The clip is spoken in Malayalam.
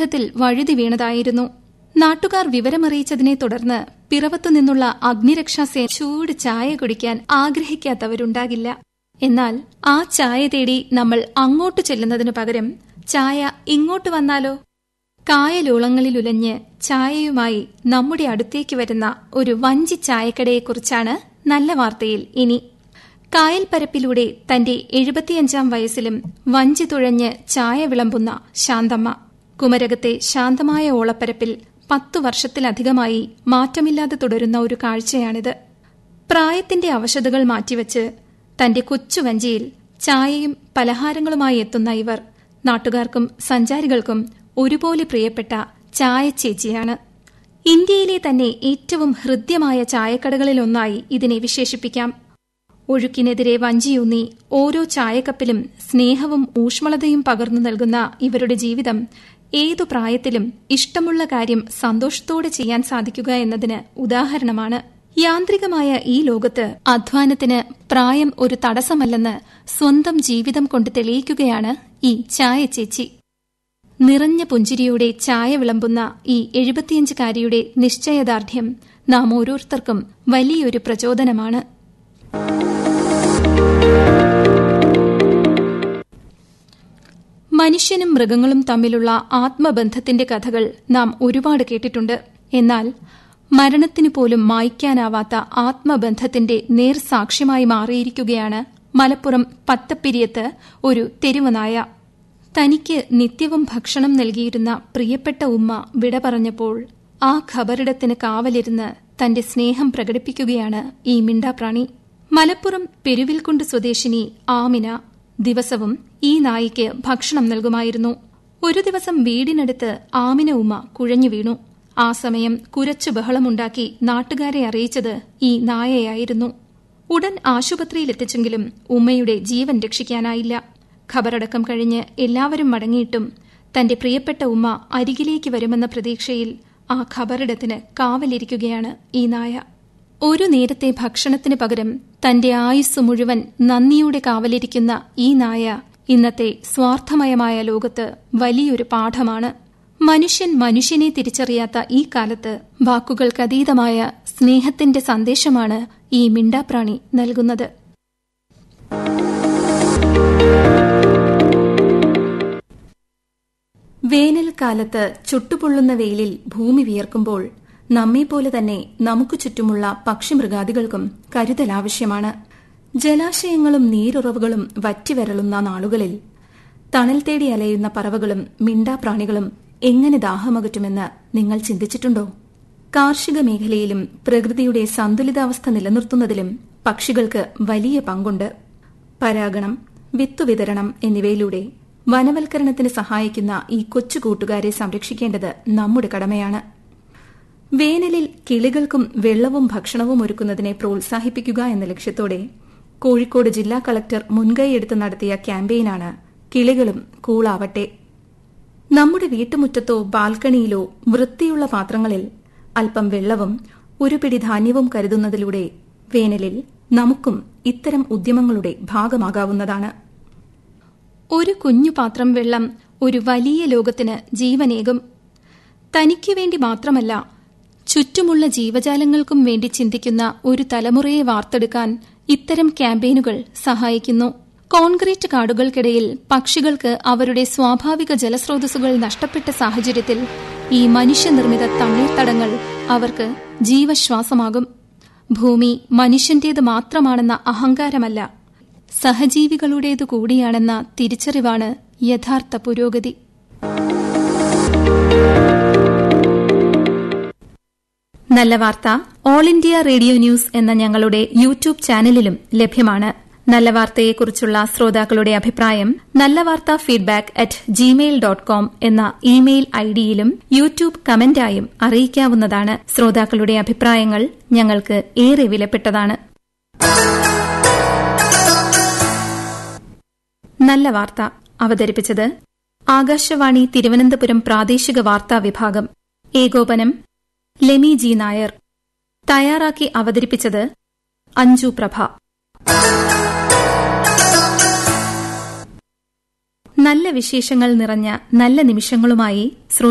യുദ്ധത്തിൽ വഴുതി വീണതായിരുന്നു നാട്ടുകാർ വിവരമറിയിച്ചതിനെ തുടർന്ന് പിറവത്തുനിന്നുള്ള അഗ്നിരക്ഷാസേന ചൂട് ചായ കുടിക്കാൻ ആഗ്രഹിക്കാത്തവരുണ്ടാകില്ല എന്നാൽ ആ ചായ തേടി നമ്മൾ അങ്ങോട്ട് ചെല്ലുന്നതിനു പകരം ചായ ഇങ്ങോട്ട് വന്നാലോ കായലോളങ്ങളിലുലഞ്ഞ് ചായയുമായി നമ്മുടെ അടുത്തേക്ക് വരുന്ന ഒരു വഞ്ചി ചായക്കടയെക്കുറിച്ചാണ് നല്ല വാർത്തയിൽ ഇനി കായൽപ്പരപ്പിലൂടെ തന്റെ എഴുപത്തിയഞ്ചാം വയസ്സിലും വഞ്ചി തുഴഞ്ഞ് ചായ വിളമ്പുന്ന ശാന്തമ്മ കുമരകത്തെ ശാന്തമായ ഓളപ്പരപ്പിൽ പത്തു വർഷത്തിലധികമായി മാറ്റമില്ലാതെ തുടരുന്ന ഒരു കാഴ്ചയാണിത് പ്രായത്തിന്റെ അവശതകൾ മാറ്റിവെച്ച് തന്റെ കൊച്ചുവഞ്ചിയിൽ ചായയും പലഹാരങ്ങളുമായി എത്തുന്ന ഇവർ നാട്ടുകാർക്കും സഞ്ചാരികൾക്കും ഒരുപോലെ പ്രിയപ്പെട്ട ചായ ചേച്ചിയാണ് ഇന്ത്യയിലെ തന്നെ ഏറ്റവും ഹൃദ്യമായ ചായക്കടകളിലൊന്നായി ഇതിനെ വിശേഷിപ്പിക്കാം ഒഴുക്കിനെതിരെ വഞ്ചിയൂന്നി ഓരോ ചായക്കപ്പിലും സ്നേഹവും ഊഷ്മളതയും പകർന്നു നൽകുന്ന ഇവരുടെ ജീവിതം ഏതു പ്രായത്തിലും ഇഷ്ടമുള്ള കാര്യം സന്തോഷത്തോടെ ചെയ്യാൻ സാധിക്കുക എന്നതിന് ഉദാഹരണമാണ് യാന്ത്രികമായ ഈ ലോകത്ത് അധ്വാനത്തിന് പ്രായം ഒരു തടസ്സമല്ലെന്ന് സ്വന്തം ജീവിതം കൊണ്ട് തെളിയിക്കുകയാണ് ഈ ചായ ചേച്ചി നിറഞ്ഞ പുഞ്ചിരിയോടെ ചായ വിളമ്പുന്ന ഈ എഴുപത്തിയഞ്ചുകാരിയുടെ നിശ്ചയദാർഢ്യം നാം ഓരോരുത്തർക്കും വലിയൊരു പ്രചോദനമാണ് മനുഷ്യനും മൃഗങ്ങളും തമ്മിലുള്ള ആത്മബന്ധത്തിന്റെ കഥകൾ നാം ഒരുപാട് കേട്ടിട്ടുണ്ട് എന്നാൽ മരണത്തിനു പോലും മായ്ക്കാനാവാത്ത ആത്മബന്ധത്തിന്റെ നേർസാക്ഷ്യമായി മാറിയിരിക്കുകയാണ് മലപ്പുറം പത്തപ്പിരിയത്ത് ഒരു തെരുവുനായ തനിക്ക് നിത്യവും ഭക്ഷണം നൽകിയിരുന്ന പ്രിയപ്പെട്ട ഉമ്മ വിട പറഞ്ഞപ്പോൾ ആ ഖബറിടത്തിന് കാവലിരുന്ന് തന്റെ സ്നേഹം പ്രകടിപ്പിക്കുകയാണ് ഈ മിണ്ടാപ്രാണി മലപ്പുറം പെരുവിൽക്കുണ്ട് സ്വദേശിനി ആമിന ദിവസവും ഈ നായിക്ക് ഭക്ഷണം നൽകുമായിരുന്നു ഒരു ദിവസം വീടിനടുത്ത് ആമിന ഉമ്മ കുഴഞ്ഞു വീണു ആ സമയം കുരച്ചു ബഹളമുണ്ടാക്കി നാട്ടുകാരെ അറിയിച്ചത് ഈ നായയായിരുന്നു ഉടൻ ആശുപത്രിയിലെത്തിച്ചെങ്കിലും ഉമ്മയുടെ ജീവൻ രക്ഷിക്കാനായില്ല ഖബറടക്കം കഴിഞ്ഞ് എല്ലാവരും മടങ്ങിയിട്ടും തന്റെ പ്രിയപ്പെട്ട ഉമ്മ അരികിലേക്ക് വരുമെന്ന പ്രതീക്ഷയിൽ ആ ഖബറിടത്തിന് കാവലിരിക്കുകയാണ് ഈ നായ ഒരു നേരത്തെ ഭക്ഷണത്തിന് പകരം തന്റെ ആയുസ് മുഴുവൻ നന്ദിയോടെ കാവലിരിക്കുന്ന ഈ നായ ഇന്നത്തെ സ്വാർത്ഥമയമായ ലോകത്ത് വലിയൊരു പാഠമാണ് മനുഷ്യൻ മനുഷ്യനെ തിരിച്ചറിയാത്ത ഈ കാലത്ത് വാക്കുകൾക്കതീതമായ സ്നേഹത്തിന്റെ സന്ദേശമാണ് ഈ മിണ്ടാപ്രാണി നൽകുന്നത് വേനൽക്കാലത്ത് ചുട്ടുപൊള്ളുന്ന വെയിലിൽ ഭൂമി വിയർക്കുമ്പോൾ നമ്മെപ്പോലെ തന്നെ നമുക്ക് ചുറ്റുമുള്ള പക്ഷിമൃഗാദികൾക്കും കരുതൽ ആവശ്യമാണ് ജലാശയങ്ങളും നീരുറവുകളും വറ്റിവരളുന്ന നാളുകളിൽ തണൽ തേടി അലയുന്ന പറവകളും മിണ്ടാപ്രാണികളും എങ്ങനെ ദാഹമകറ്റുമെന്ന് നിങ്ങൾ ചിന്തിച്ചിട്ടുണ്ടോ കാർഷിക മേഖലയിലും പ്രകൃതിയുടെ സന്തുലിതാവസ്ഥ നിലനിർത്തുന്നതിലും പക്ഷികൾക്ക് വലിയ പങ്കുണ്ട് പരാഗണം വിത്തുവിതരണം എന്നിവയിലൂടെ വനവൽക്കരണത്തിന് സഹായിക്കുന്ന ഈ കൊച്ചു കൂട്ടുകാരെ സംരക്ഷിക്കേണ്ടത് നമ്മുടെ കടമയാണ് വേനലിൽ കിളികൾക്കും വെള്ളവും ഭക്ഷണവും ഒരുക്കുന്നതിനെ പ്രോത്സാഹിപ്പിക്കുക എന്ന ലക്ഷ്യത്തോടെ കോഴിക്കോട് ജില്ലാ കളക്ടർ മുൻകൈയെടുത്ത് നടത്തിയ ക്യാമ്പയിനാണ് കിളികളും കൂളാവട്ടെ നമ്മുടെ വീട്ടുമുറ്റത്തോ ബാൽക്കണിയിലോ വൃത്തിയുള്ള പാത്രങ്ങളിൽ അല്പം വെള്ളവും ഒരു പിടി ധാന്യവും കരുതുന്നതിലൂടെ വേനലിൽ നമുക്കും ഇത്തരം ഉദ്യമങ്ങളുടെ ഭാഗമാകാവുന്നതാണ് ഒരു കുഞ്ഞു പാത്രം വെള്ളം ഒരു വലിയ ലോകത്തിന് ജീവനേകും തനിക്കു വേണ്ടി മാത്രമല്ല ചുറ്റുമുള്ള ജീവജാലങ്ങൾക്കും വേണ്ടി ചിന്തിക്കുന്ന ഒരു തലമുറയെ വാർത്തെടുക്കാൻ ഇത്തരം ക്യാമ്പയിനുകൾ സഹായിക്കുന്നു കോൺക്രീറ്റ് കാടുകൾക്കിടയിൽ പക്ഷികൾക്ക് അവരുടെ സ്വാഭാവിക ജലസ്രോതസ്സുകൾ നഷ്ടപ്പെട്ട സാഹചര്യത്തിൽ ഈ മനുഷ്യനിർമ്മിത തണ്ണീർത്തടങ്ങൾ അവർക്ക് ജീവശ്വാസമാകും ഭൂമി മനുഷ്യന്റേത് മാത്രമാണെന്ന അഹങ്കാരമല്ല സഹജീവികളുടേതു കൂടിയാണെന്ന തിരിച്ചറിവാണ് യഥാർത്ഥ പുരോഗതി നല്ല വാർത്ത ഓൾ ഇന്ത്യ റേഡിയോ ന്യൂസ് എന്ന ഞങ്ങളുടെ യൂട്യൂബ് ചാനലിലും ലഭ്യമാണ് നല്ല വാർത്തയെക്കുറിച്ചുള്ള ശ്രോതാക്കളുടെ അഭിപ്രായം നല്ല വാർത്ത feedback at Gmail dot com എന്ന ഇമെയിൽ ഐഡിയിലും യൂട്യൂബ് കമന്റായും അറിയിക്കാവുന്നതാണ് ശ്രോതാക്കളുടെ അഭിപ്രായങ്ങൾ ഞങ്ങൾക്ക് ഏറെ വിലപ്പെട്ടതാണ് നല്ല വാർത്ത അവതരിപ്പിച്ചത് ആകാശവാണി തിരുവനന്തപുരം പ്രാദേശിക വാർത്താ വിഭാഗം ഏകോപനം ലെമി ജി നായർ തയ്യാറാക്കി അവതരിപ്പിച്ചത് അഞ്ജു പ്രഭ നല്ല വിശേഷങ്ങൾ നിറഞ്ഞ നല്ല നിമിഷങ്ങളുമായി